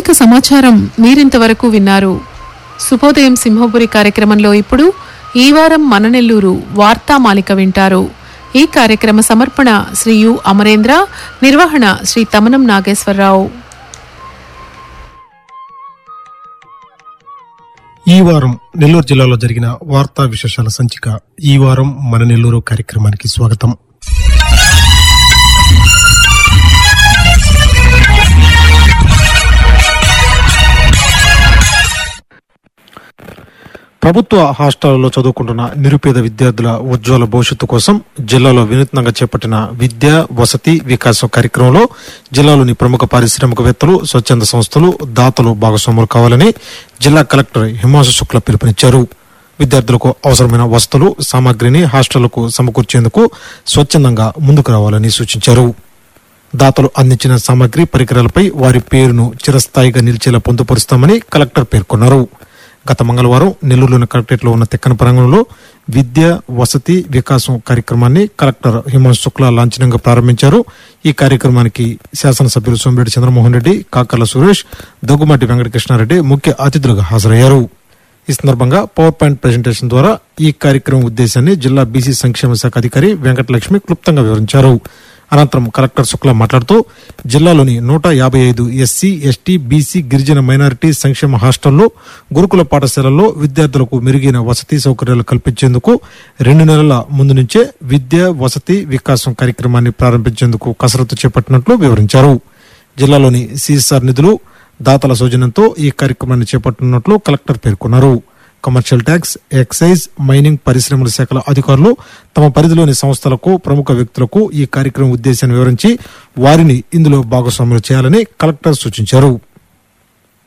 ఆర్థిక సమాచారం మీరింతవరకు విన్నారు శుభోదయం సింహపురి కార్యక్రమంలో ఇప్పుడు ఈ వారం మన నెల్లూరు వార్తామాలిక వింటారు ఈ కార్యక్రమ సమర్పణ శ్రీ యు అమరేంద్ర నిర్వహణ శ్రీ తమనం నాగేశ్వరరావు ఈ వారం నెల్లూరు జిల్లాలో జరిగిన వార్తా విశేషాల సంచిక ఈ వారం మన నెల్లూరు కార్యక్రమానికి స్వాగతం ప్రభుత్వ హాస్టళ్లలో చదువుకుంటున్న నిరుపేద విద్యార్థుల ఉజ్వల భవిష్యత్తు కోసం జిల్లాలో వినూత్నంగా చేపట్టిన విద్య వసతి వికాసం కార్యక్రమంలో జిల్లాలోని ప్రముఖ పారిశ్రామికవేత్తలు స్వచ్ఛంద సంస్థలు దాతలు భాగస్వాములు కావాలని జిల్లా కలెక్టర్ హిమాంశు శుక్ల పిలుపునిచ్చారు విద్యార్థులకు అవసరమైన వసతులు సామాగ్రిని హాస్టళ్లకు సమకూర్చేందుకు స్వచ్ఛందంగా ముందుకు రావాలని సూచించారు దాతలు అందించిన సామాగ్రి పరికరాలపై వారి పేరును చిరస్థాయిగా నిలిచేలా పొందుపరుస్తామని కలెక్టర్ పేర్కొన్నారు గత మంగళవారం నెల్లూరులోని కలెక్టరేట్లో ఉన్న తెక్కన ప్రాంగణంలో విద్య వసతి వికాసం కార్యక్రమాన్ని కలెక్టర్ హిమాంశు శుక్లా లాంఛనంగా ప్రారంభించారు ఈ కార్యక్రమానికి శాసనసభ్యులు సోమిరెడ్డి చంద్రమోహన్ రెడ్డి కాకర్ల సురేష్ దగ్గుమాటి వెంకటకృష్ణారెడ్డి ముఖ్య అతిథులుగా హాజరయ్యారు ఈ సందర్భంగా పవర్ పాయింట్ ప్రెజెంటేషన్ ద్వారా ఈ కార్యక్రమం ఉద్దేశాన్ని జిల్లా బీసీ సంక్షేమ శాఖ అధికారి వెంకటలక్ష్మి క్లుప్తంగా వివరించారు అనంతరం కలెక్టర్ శుక్లా మాట్లాడుతూ జిల్లాలోని నూట యాభై ఐదు ఎస్సీ ఎస్టీ బీసీ గిరిజన మైనారిటీ సంక్షేమ హాస్టల్లో గురుకుల పాఠశాలల్లో విద్యార్థులకు మెరుగైన వసతి సౌకర్యాలు కల్పించేందుకు రెండు నెలల ముందు నుంచే విద్య వసతి వికాసం కార్యక్రమాన్ని ప్రారంభించేందుకు కసరత్తు చేపట్టినట్లు వివరించారు జిల్లాలోని సిఎస్ఆర్ నిధులు దాతల సౌజన్యంతో ఈ కార్యక్రమాన్ని చేపట్టనున్నట్లు కలెక్టర్ పేర్కొన్నారు కమర్షియల్ ట్యాక్స్ ఎక్సైజ్ మైనింగ్ పరిశ్రమల శాఖల అధికారులు తమ పరిధిలోని సంస్థలకు ప్రముఖ వ్యక్తులకు ఈ కార్యక్రమం ఉద్దేశాన్ని వివరించి వారిని ఇందులో భాగస్వాములు చేయాలని కలెక్టర్ సూచించారు